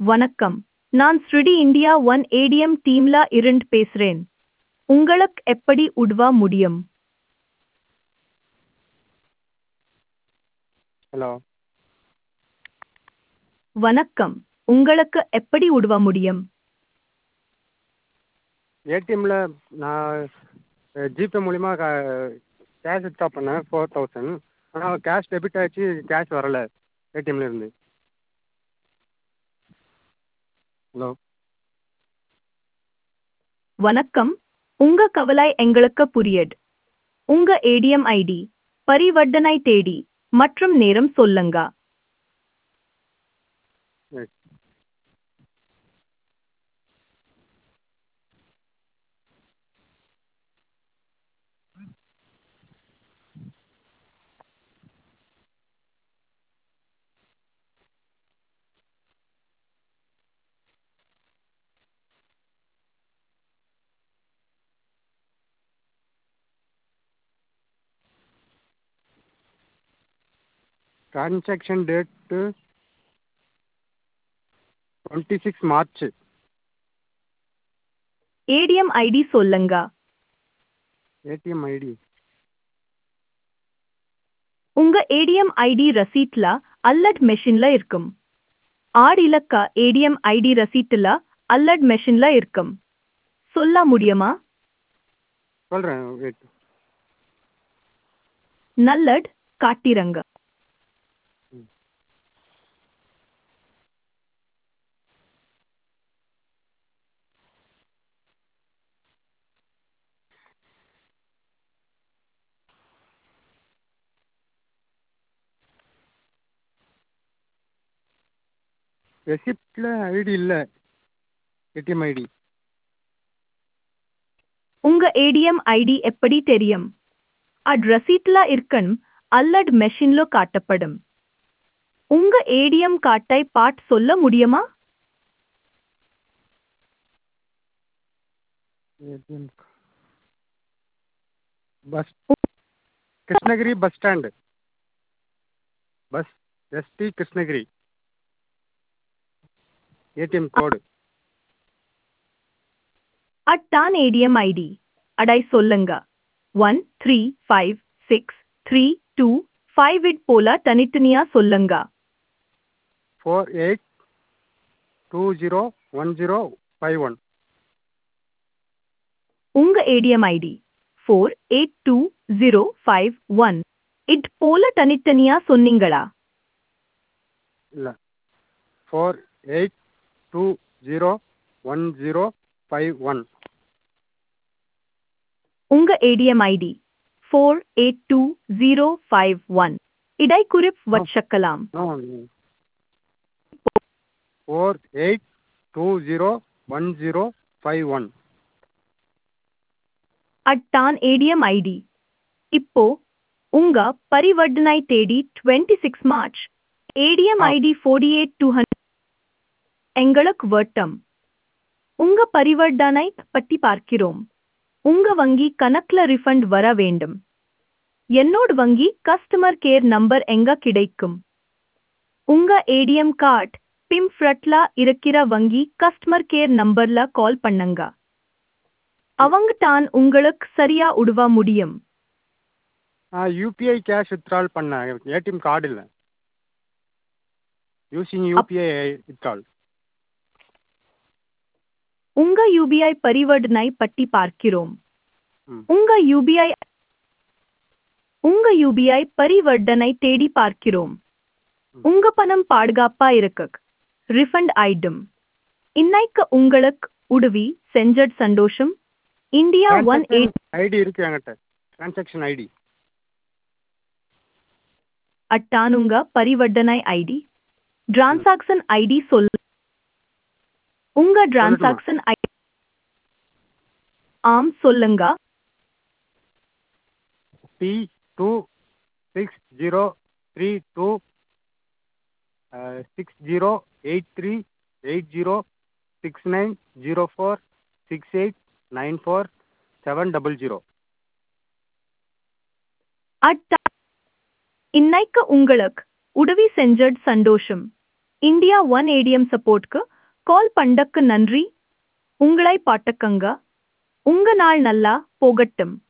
வணக்கம் நான் ஸ்ருடி இந்தியா ஒன் ஏடிஎம் டீம்ல இருந்து பேசுறேன் உங்களுக்கு எப்படி உதவ முடியும் ஹலோ வணக்கம் உங்களுக்கு எப்படி உதவ முடியும் ஏடிஎம்மில் நான் ஜிபே மூலிமா கேஷ் வித்ட்ரா பண்ணேன் ஃபோர் தௌசண்ட் ஆனால் கேஷ் டெபிட் ஆகிடுச்சு கேஷ் வரலை ஏடிஎம்ல இருந்து ஹலோ வணக்கம் உங்க கவலை எங்களுக்கு புரியுது உங்க ஏடிஎம் ஐடி பரிவர்த்தனை தேதி மற்றும் நேரம் சொல்லுங்க Right. Transaction date twenty six March ATM ID சொல்லுங்க ஏடிஎம் ஐடி உங்க ஏடிஎம் ஐடி ரசீட்ல அல்லட் மெஷின்ல இருக்கும் ஆறு இலக்க ஏடிஎம் ஐடி ரசீட்டுல அல்லட் மெஷின்ல இருக்கும் சொல்ல முடியுமா சொல்கிறேன் வெயிட் நல்லட் காட்டிரங்க ரெசிப்டில் ஐடி இல்லை ஏடிஎம் ஐடி உங்க ஏடிஎம் ஐடி எப்படி தெரியும் அட் ரசீட்ல இருக்கணும் அல்லட் மெஷின்ல காட்டப்படும் உங்க ஏடிஎம் கார்டை பாட் சொல்ல முடியுமா ATM bus Krishnagiri bus stand bus எஸ்டி கிருஷ்ணகிரி ஏடிஎம் கோடு அட்டான் ஏடிஎம் ஐடி அடை சொல்லுங்க one three five six three two five இட் போல தனித்தனியா சொல்லுங்க four eight two zero one zero five one உங்க ATM ID four eight two zero five one இட் போல தனித்தனியா சொன்னீங்களா இல்லை four eight two zero one zero five one உங்க ATM ID four eight two zero five one இடை குறிப் வச்சக்கலாம் four eight two zero one zero five one அட்டான் ATM ID இப்போ உங்க பரிவர்த்தனை தேதி டுவெண்ட்டி சிக்ஸ் மார்ச் ஏடிஎம் ஆ. ID forty eight two hundred எங்களுக்கு வட்டம் உங்க பரிவர்த்தனை பற்றி பார்க்கிறோம் உங்க வங்கி கணக்குல ரிஃபண்ட் வர வேண்டும் என்னோட வங்கி கஸ்டமர் கேர் நம்பர் எங்க கிடைக்கும் உங்க ஏடிஎம் கார்டு பிம்ஃப்ரட்ல இருக்கிற வங்கி கஸ்டமர் கேர் நம்பர்ல கால் பண்ணுங்க அவங்க தான் உங்களுக்கு சரியா உதவ முடியும் நான் யூபிஐ கேஷ் வித்ட்ரால் பண்ணேன் ஏடிஎம் கார்டு இல்லை யூசிங் யூபிஐ வித்ட்ரால் உங்க யூபிஐ பரிவர்த்தனை பற்றி பார்க்கிறோம் ம். உங்க யூபிஐ உங்க யூபிஐ பரிவர்த்தனை தேடி பார்க்கிறோம் உங்க பணம் பாதுகாப்பா இருக்கு ரிஃபண்ட் ஆயிடும் இன்னைக்கு உங்களுக்கு உதவி செஞ்சட் சந்தோஷம் இந்தியா ஒன் எயிட் ஐடி இருக்கு என்கிட்ட டிரான்சாக்ஷன் ஐடி அட்டானுங்க பரிவர்த்தனை ஐடி டிரான்சாக்சன் ஐடி சொல் உங்க டிரான்சாக்சன் ஐடி ஆம் சொல்லுங்க T two six zero three two six zero eight three eight zero six nine zero four six eight nine four seven double zero அட்டா இன்னைக்கு உங்களுக்கு உதவி செஞ்சட் சந்தோஷம் இந்தியா ஒன் ஏடிஎம் சப்போர்ட்க்கு கால் பண்டக்கு நன்றி உங்களை பாட்டக்கங்க உங்க நாள் நல்லா போகட்டும்